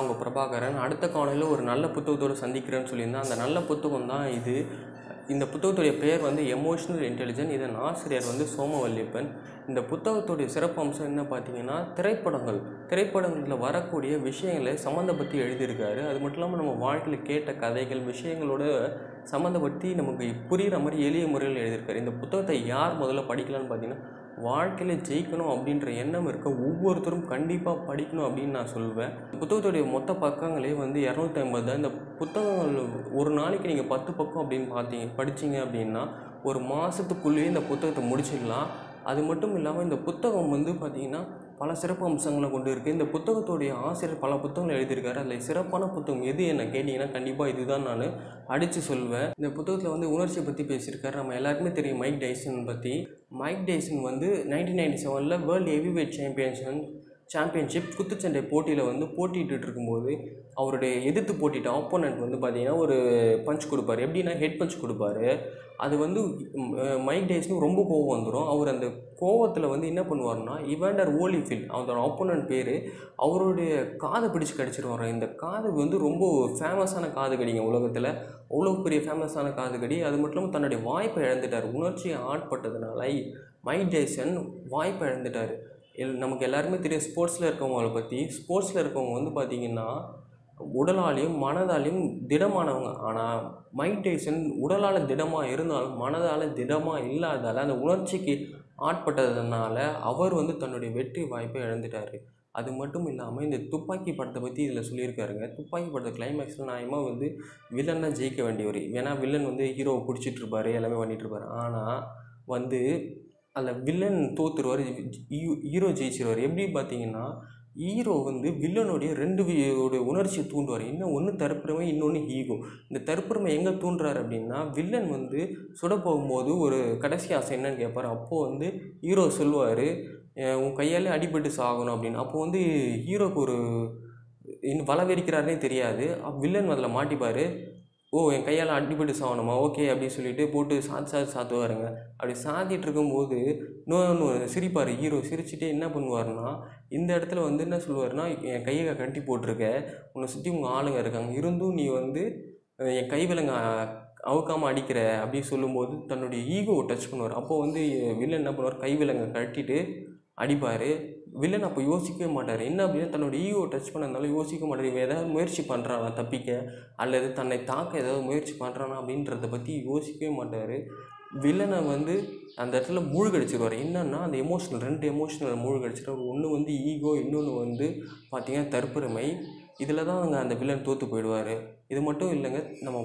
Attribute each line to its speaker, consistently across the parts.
Speaker 1: உங்கள் பிரபாகரன் அடுத்த காலையில் ஒரு நல்ல புத்தகத்தோடு சந்திக்கிறேன்னு சொல்லியிருந்தேன் அந்த நல்ல புத்தகம் தான் இது இந்த புத்தகத்துடைய பெயர் வந்து எமோஷனல் இன்டெலிஜென்ட் இதன் ஆசிரியர் வந்து சோமவல்லியப்பன் இந்த புத்தகத்துடைய சிறப்பு அம்சம் என்ன பார்த்தீங்கன்னா திரைப்படங்கள் திரைப்படங்களில் வரக்கூடிய விஷயங்களை சம்மந்தப்படுத்தி எழுதியிருக்காரு அது மட்டும் இல்லாமல் நம்ம வாழ்க்கையில் கேட்ட கதைகள் விஷயங்களோட சம்மந்தப்படுத்தி நமக்கு புரிகிற மாதிரி எளிய முறையில் எழுதியிருக்காரு இந்த புத்தகத்தை யார் முதல்ல படிக்கலாம்னு பார்த்தீங்கன்னா வாழ்க்கையில் ஜெயிக்கணும் அப்படின்ற எண்ணம் இருக்க ஒவ்வொருத்தரும் கண்டிப்பாக படிக்கணும் அப்படின்னு நான் சொல்வேன் இந்த புத்தகத்துடைய மொத்த பக்கங்களே வந்து இரநூத்தி ஐம்பது தான் இந்த புத்தகங்கள் ஒரு நாளைக்கு நீங்கள் பத்து பக்கம் அப்படின்னு பார்த்தீங்க படிச்சீங்க அப்படின்னா ஒரு மாதத்துக்குள்ளேயே இந்த புத்தகத்தை முடிச்சிடலாம் அது மட்டும் இல்லாமல் இந்த புத்தகம் வந்து பார்த்தீங்கன்னா பல சிறப்பு அம்சங்களை கொண்டு இருக்குது இந்த புத்தகத்துடைய ஆசிரியர் பல புத்தகங்கள் எழுதியிருக்காரு அதில் சிறப்பான புத்தகம் எது என்ன கேட்டிங்கன்னா கண்டிப்பாக இதுதான் நான் அடித்து சொல்வேன் இந்த புத்தகத்தில் வந்து உணர்ச்சியை பற்றி பேசியிருக்காரு நம்ம எல்லாருக்குமே தெரியும் மைக் டைசன் பற்றி மைக் டைசன் வந்து நைன்டீன் நைன்டி செவனில் வேர்ல்டு ஹெவிவெயிட் சாம்பியன்ஷன் சாம்பியன்ஷிப் குத்துச்சண்டை போட்டியில் வந்து போட்டிட்டு இருக்கும்போது அவருடைய எதிர்த்து போட்டிட்ட ஆப்போனண்ட் வந்து பார்த்தீங்கன்னா ஒரு பஞ்ச் கொடுப்பாரு எப்படின்னா ஹெட் பஞ்ச் கொடுப்பாரு அது வந்து ம், அஹ், மைக் டைஸ்னு ரொம்ப கோவம் வந்துடும் அவர் அந்த கோவத்தில் வந்து என்ன பண்ணுவார்னா இவாண்டர் ஓலிஃபில் அவரோட ஆப்போனண்ட் பேர் அவருடைய காதை பிடிச்சு கடிச்சிருவார் இந்த காது வந்து ரொம்ப ஃபேமஸான காது கடிங்க உலகத்தில் அவ்வளோ பெரிய ஃபேமஸான காது கடி அது மட்டும் இல்லாமல் தன்னுடைய வாய்ப்பை இழந்துட்டார் உணர்ச்சியை ஆட்பட்டதுனால மைக் டைசன் வாய்ப்பை இழந்துட்டார் எல் நமக்கு எல்லாருமே தெரியும் ஸ்போர்ட்ஸில் இருக்கவங்கள பற்றி ஸ்போர்ட்ஸில் இருக்கவங்க வந்து பார்த்திங்கன்னா உடலாலையும் மனதாலையும் திடமானவங்க ஆனால் மைக் டைசன் உடலால் திடமாக இருந்தாலும் மனதால் திடமாக இல்லாதால அந்த உணர்ச்சிக்கு ஆட்பட்டதுனால அவர் வந்து தன்னுடைய வெற்றி வாய்ப்பை இழந்துட்டார் அது மட்டும் இல்லாமல் இந்த துப்பாக்கி படத்தை பற்றி இதில் சொல்லியிருக்காருங்க துப்பாக்கி படத்தை கிளைமேக்ஸில் நியாயமாக வந்து வில்லன் தான் ஜெயிக்க வேண்டியவர் ஏன்னா வில்லன் வந்து ஹீரோவை பிடிச்சிட்டு இருப்பாரு எல்லாமே பண்ணிட்டு இருப்பாரு ஆனால் வந்து அதில் வில்லன் தோத்துருவார் ஹீரோ ஜெயிச்சிருவார் எப்படி பார்த்தீங்கன்னா ஹீரோ வந்து வில்லனுடைய ரெண்டு வி- உடைய உணர்ச்சியை தூண்டுவார் இன்னும் ஒன்று தற்பெருமை இன்னொன்று ஈகோ இந்த தற்பெருமை எங்கே தூண்டுறாரு அப்படின்னா வில்லன் வந்து சுட போகும்போது ஒரு கடைசி ஆசை என்னன்னு கேட்பார் அப்போது வந்து ஹீரோ சொல்லுவார் உன் கையாலே அடிபட்டு சாகணும் அப்படின்னு அப்போ வந்து ஹீரோக்கு ஒரு இன்னும் வளவெறிக்கிறாருனே தெரியாது அப்ப வில்லன் அதில் மாட்டிப்பார் ஓ என் கையால் அடிபட்டு சாகணுமா ஓகே அப்படின்னு சொல்லிட்டு போட்டு சாத்து சாத்து சாத்துவாருங்க அப்படி சாத்திட்டு இருக்கும்போது இன்னொன்று சிரிப்பார் ஹீரோ சிரிச்சுட்டே என்ன பண்ணுவாருன்னா இந்த இடத்துல வந்து என்ன சொல்லுவாருன்னா என் கையை கட்டி போட்டிருக்க உன்னை சுற்றி உங்கள் ஆளுங்க இருக்காங்க இருந்தும் நீ வந்து அஹ், என் கை விலங்க அவுக்காமல் அடிக்கிற அப்படின்னு சொல்லும்போது தன்னுடைய ஈகோவை டச் பண்ணுவார் அப்போ வந்து வில்லன் என்ன பண்ணுவார் கை விலங்கை கட்டிட்டு அடிப்பார் வில்லன் அப்போ யோசிக்கவே மாட்டார் என்ன அப்படின்னா தன்னோட ஈகோ டச் பண்ணதுனால யோசிக்க மாட்டார் இவன் ஏதாவது முயற்சி பண்ணுறானா தப்பிக்க அல்லது தன்னை தாக்க ஏதாவது முயற்சி பண்ணுறானா அப்படின்றத பற்றி யோசிக்கவே மாட்டார் வில்லனை வந்து அந்த இடத்துல மூழ்கடிச்சிருவார் என்னன்னா அந்த எமோஷனல் ரெண்டு எமோஷனல் மூழ்கடிச்சிருவார் ஒன்று வந்து ஈகோ இன்னொன்று வந்து பார்த்தீங்கன்னா தற்பெருமை இதில் தான் அங்கே அந்த வில்லன் தோற்று போயிடுவார் இது மட்டும் இல்லைங்க நம்ம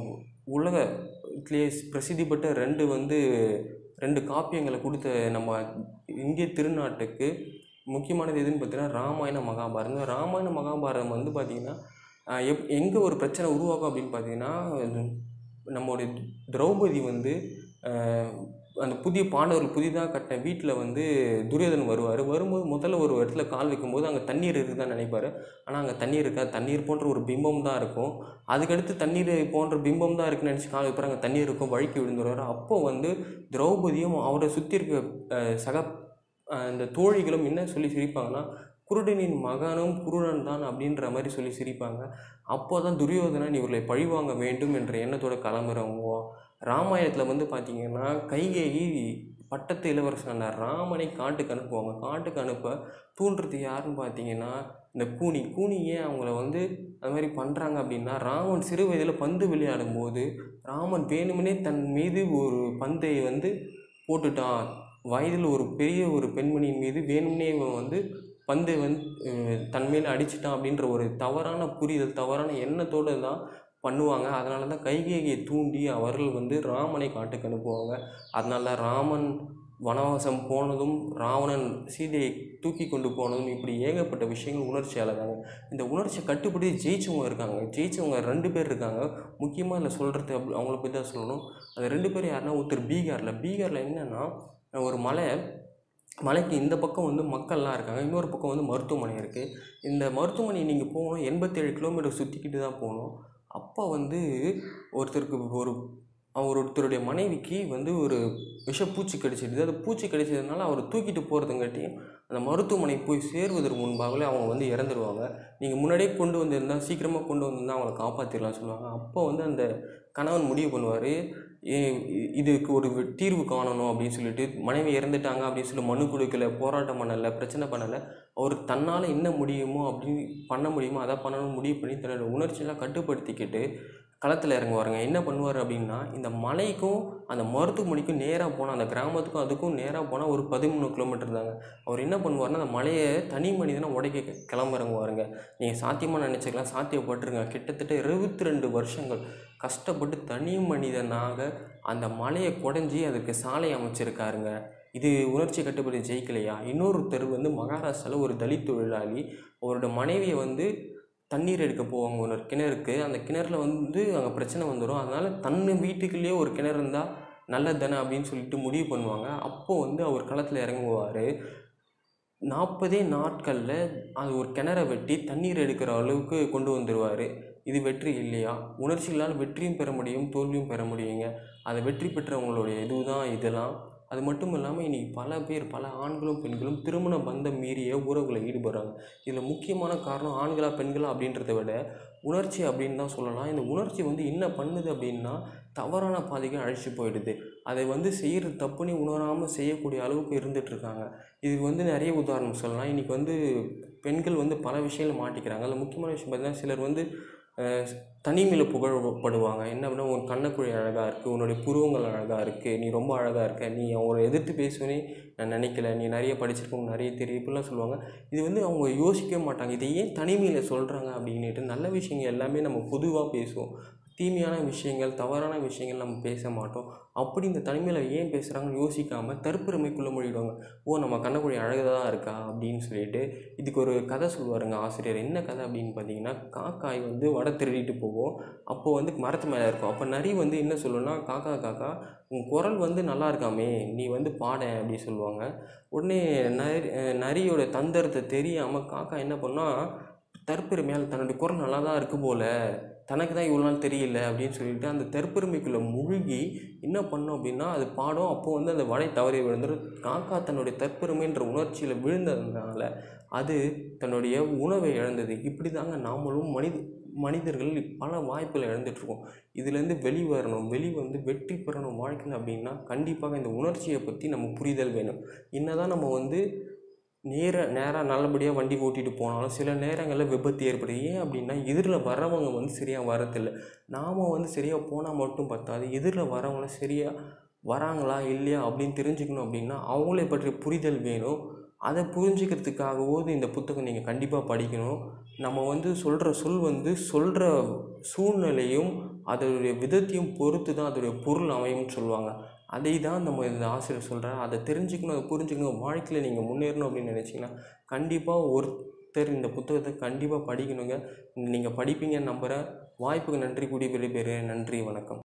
Speaker 1: உலகத்திலே பிரசித்தி பெற்ற ரெண்டு வந்து ரெண்டு காப்பியங்களை கொடுத்த நம்ம இந்திய திருநாட்டுக்கு முக்கியமானது எதுன்னு பார்த்தீங்கன்னா ராமாயண மகாபாரதம் இந்த ராமாயண மகாபாரதம் வந்து பார்த்திங்கன்னா ஆஹ் எப் எங்கே ஒரு பிரச்சனை உருவாகும் அப்படின்னு பார்த்தீங்கன்னா நம்மளுடைய திரௌபதி வந்து ஆஹ் அந்த புதிய பாண்டவர்கள் புதிதாக கட்டின வீட்டில் வந்து துரியோதனன் வருவார் வரும்போது முதல்ல ஒரு இடத்துல கால் வைக்கும்போது அங்கே தண்ணீர் இருக்குதான்னு நினைப்பாரு ஆனால் அங்கே தண்ணீர் இருக்கா தண்ணீர் போன்ற ஒரு பிம்பம் தான் இருக்கும் அதுக்கடுத்து தண்ணீர் போன்ற பிம்பம் தான் இருக்குன்னு நினச்சி கால் வைப்பாரு அங்கே தண்ணீர் இருக்கும் வழுக்கி விழுந்துருவார் அப்போ வந்து திரௌபதியும் அவரை சுற்றி இருக்க ஆஹ் சக ஆஹ் இந்த தோழிகளும் என்ன சொல்லி சிரிப்பாங்கன்னா குருடனின் மகனும் குருடன் தான் அப்படின்ற மாதிரி சொல்லி சிரிப்பாங்க அப்போ தான் துரியோதனன் இவர்களை பழிவாங்க வேண்டும் என்ற எண்ணத்தோட கிளம்புறவங்க ராமாயணத்தில் வந்து பார்த்தீங்கன்னா கைகேயி பட்டத்து இளவரசனான ராமனை காட்டுக்கு அனுப்புவாங்க காட்டுக்கு அனுப்ப தூண்டுறது யாருன்னு பார்த்தீங்கன்னா இந்த கூனி கூனி ஏன் அவங்கள வந்து அது மாதிரி பண்ணுறாங்க அப்படின்னா ராமன் சிறு வயதில் பந்து விளையாடும் போது ராமன் வேணுமனே தன் மீது ஒரு பந்தை வந்து போட்டுட்டான் வயதில் ஒரு பெரிய ஒரு பெண்மணியின் மீது வேணும்னே இவன் வந்து பந்தை வந்து அஹ், தன் மேலே அடிச்சிட்டான் அப்படின்ற ஒரு தவறான புரிதல் தவறான எண்ணத்தோடு தான் பண்ணுவாங்க அதனால தான் கைகேயை தூண்டி அவர்கள் வந்து ராமனை காட்டுக்கு அனுப்புவாங்க அதனால தான் ராமன் வனவாசம் போனதும் ராவணன் சீதையை தூக்கி கொண்டு போனதும் இப்படி ஏகப்பட்ட விஷயங்கள் உணர்ச்சியால் தாங்க இந்த உணர்ச்சியை கட்டுப்படுத்தி ஜெயிச்சவங்க இருக்காங்க ஜெயிச்சவங்க ரெண்டு பேர் இருக்காங்க முக்கியமாக இதில் சொல்கிறது அப்படி அவங்கள பற்றி தான் சொல்லணும் அந்த ரெண்டு பேர் யாருன்னா ஒருத்தர் பீகாரில் பீகாரில் என்னென்னா ஒரு மலை மலைக்கு இந்த பக்கம் வந்து மக்கள்லாம் இருக்காங்க இன்னொரு பக்கம் வந்து மருத்துவமனை இருக்குது இந்த மருத்துவமனை நீங்கள் போகணும் எண்பத்தேழு கிலோமீட்டர் சுற்றிக்கிட்டு தான் போகணும் அப்போ வந்து ஒருத்தருக்கு ஒரு அவர் ஒருத்தருடைய மனைவிக்கு வந்து ஒரு விஷப்பூச்சி கடிச்சிடுது அது பூச்சி கடிச்சதுனால அவர் தூக்கிட்டு போகிறதுங்காட்டி அந்த மருத்துவமனைக்கு போய் சேருவதற்கு முன்பாகவே அவங்க வந்து இறந்துருவாங்க நீங்கள் முன்னாடியே கொண்டு வந்திருந்தா சீக்கிரமாக கொண்டு வந்திருந்தா அவங்கள காப்பாற்றிடலாம் சொல்லுவாங்க அப்போ வந்து அந்த கணவன் முடிவு பண்ணுவார் இதுக்கு ஒரு வி- தீர்வு காணணும் அப்படின்னு சொல்லிட்டு மனைவி இறந்துட்டாங்க அப்படின்னு சொல்லி மனு கொடுக்கல போராட்டம் பண்ணலை பிரச்சனை பண்ணலை அவர் தன்னால் என்ன முடியுமோ அப்படின்னு பண்ண முடியுமோ அதை பண்ணணும்னு முடிவு பண்ணி தன்னோட உணர்ச்சியெல்லாம் கட்டுப்படுத்திக்கிட்டு களத்தில் இறங்குவாருங்க என்ன பண்ணுவார் அப்படின்னா இந்த மலைக்கும் அந்த மருத்துவமனைக்கும் நேராக போனால் அந்த கிராமத்துக்கும் அதுக்கும் நேராக போனால் ஒரு பதிமூணு கிலோமீட்டர் தாங்க அவர் என்ன பண்ணுவார்னா அந்த மலையை தனி மனிதனாக உடைக்க கிளம்ப இறங்குவாருங்க நீங்கள் சாத்தியமாக நினச்சிக்கலாம் சாத்தியப்பட்டுருங்க கிட்டத்தட்ட இருபத்தி ரெண்டு வருஷங்கள் கஷ்டப்பட்டு தனி மனிதனாக அந்த மலையை குடஞ்சி அதுக்கு சாலை அமைச்சிருக்காருங்க இது உணர்ச்சி கட்டுப்படி ஜெயிக்கலையா இன்னொருத்தர் வந்து மகாராஷ்டிராவில் ஒரு தலித் தொழிலாளி அவரோட மனைவியை வந்து தண்ணீர் எடுக்க போவாங்க ஒரு கிணறுக்கு அந்த கிணறுல வந்து அங்கே பிரச்சனை வந்துடும் அதனால் தன் வீட்டுக்குள்ளேயே ஒரு கிணறு இருந்தால் நல்லது தானே அப்படின்னு சொல்லிட்டு முடிவு பண்ணுவாங்க அப்போது வந்து அவர் களத்தில் இறங்குவார் நாற்பதே நாட்களில் அது ஒரு கிணற வெட்டி தண்ணீர் எடுக்கிற அளவுக்கு கொண்டு வந்துடுவார் இது வெற்றி இல்லையா உணர்ச்சிகளால் வெற்றியும் பெற முடியும் தோல்வியும் பெற முடியுங்க அதை வெற்றி பெற்றவங்களுடைய இதுதான் இதெல்லாம் அது மட்டும் இல்லாமல் இன்றைக்கி பல பேர் பல ஆண்களும் பெண்களும் திருமண பந்தம் மீறிய உறவுகளை ஈடுபடுறாங்க இதில் முக்கியமான காரணம் ஆண்களா பெண்களா அப்படின்றத விட உணர்ச்சி அப்படின்னு தான் சொல்லலாம் இந்த உணர்ச்சி வந்து என்ன பண்ணுது அப்படின்னா தவறான பாதைக்கு அழைச்சி போயிடுது அதை வந்து செய்கிறது தப்புன்னு உணராமல் செய்யக்கூடிய அளவுக்கு இருந்துட்டு இருக்காங்க இதுக்கு வந்து நிறைய உதாரணம் சொல்லலாம் இன்றைக்கி வந்து பெண்கள் வந்து பல விஷயங்கள் மாட்டிக்கிறாங்க அதில் முக்கியமான விஷயம் பார்த்தீங்கன்னா சிலர் வந்து அஹ், தனிமையில் புகழப்படுவாங்க என்ன அப்படின்னா உன் கண்ணக்குழி அழகாக இருக்குது உன்னுடைய புருவங்கள் அழகாக இருக்குது நீ ரொம்ப அழகாக இருக்க நீ அவங்கள எதிர்த்து பேசுவனே நான் நினைக்கல நீ நிறைய படிச்சிருக்க உனக்கு நிறைய தெரியும் இப்படிலாம் சொல்லுவாங்க இது வந்து அவங்க யோசிக்கவே மாட்டாங்க இதை ஏன் தனிமையில் சொல்கிறாங்க அப்படின்னுட்டு நல்ல விஷயங்கள் எல்லாமே நம்ம பொதுவாக பேசுவோம் தீமையான விஷயங்கள் தவறான விஷயங்கள் நம்ம பேச மாட்டோம் அப்படி இந்த தனிமையில் ஏன் பேசுகிறாங்கன்னு யோசிக்காமல் தற்பெருமைக்குள்ளே மூடிடுவாங்க ஓ நம்ம கண்ணக்குழி அழகாக தான் இருக்கா அப்படின்னு சொல்லிட்டு இதுக்கு ஒரு கதை சொல்லுவாருங்க ஆசிரியர் என்ன கதை அப்படின்னு பார்த்தீங்கன்னா காக்காய் வந்து வடை திருடிட்டு போகும் அப்போது வந்து மரத்து மேலே இருக்கும் அப்போ நரி வந்து என்ன சொல்லுன்னா காக்கா காக்கா உன் குரல் வந்து நல்லா இருக்காமே நீ வந்து பாட அப்படின்னு சொல்லுவாங்க உடனே நரி அஹ் நரியோட தந்திரத்தை தெரியாமல் காக்கா என்ன பண்ணா தற்பெருமையால் தன்னுடைய குரல் நல்லா தான் இருக்கு போல தனக்கு தான் இவ்வளோ நாள் தெரியல அப்படின்னு சொல்லிட்டு அந்த தற்பெருமைக்குள்ளே முழுகி என்ன பண்ணோம் அப்படின்னா அது பாடும் அப்போ வந்து அந்த வடை தவறி விழுந்துடும் காக்கா தன்னுடைய தற்பெருமைன்ற உணர்ச்சியில் விழுந்ததுனால அது தன்னுடைய உணவை இழந்தது இப்படி தாங்க நாமளும் மனித மனிதர்கள் பல வாய்ப்புகளை இழந்துட்டுருக்கோம் இதுலேருந்து வெளி வரணும் வெளி வந்து வெற்றி பெறணும் வாழ்க்கையில் அப்படின்னா கண்டிப்பாக இந்த உணர்ச்சியை பற்றி நம்ம புரிதல் வேணும் என்னதான் நம்ம வந்து நேர நேராக நல்லபடியாக வண்டி ஓட்டிகிட்டு போனாலும் சில நேரங்களில் விபத்து ஏற்படுது ஏன் அப்படின்னா எதிரில் வரவங்க வந்து சரியாக வரதில்லை நாம் வந்து சரியாக போனால் மட்டும் பத்தாது எதிரில் வரவங்கள சரியாக வராங்களா இல்லையா அப்படின்னு தெரிஞ்சுக்கணும் அப்படின்னா அவங்களே பற்றிய புரிதல் வேணும் அதை புரிஞ்சுக்கிறதுக்காகவாவது இந்த புத்தகம் நீங்கள் கண்டிப்பாக படிக்கணும் நம்ம வந்து சொல்கிற சொல் வந்து சொல்கிற சூழ்நிலையும் அதோடைய விதத்தையும் பொறுத்து தான் அதோடைய பொருள் அமையும்னு சொல்லுவாங்க அதை தான் நம்ம இந்த ஆசிரியர் சொல்கிறார் அதை தெரிஞ்சுக்கணும் அதை புரிஞ்சுக்கணும் வாழ்க்கையில் நீங்கள் முன்னேறணும் அப்படின்னு நினச்சிங்கன்னா கண்டிப்பாக ஒருத்தர் இந்த புத்தகத்தை கண்டிப்பாக படிக்கணுங்க நீங்கள் படிப்பீங்கன்னு நம்புகிறேன் வாய்ப்புக்கு நன்றி கூடிய பெரிய பேர் நன்றி வணக்கம்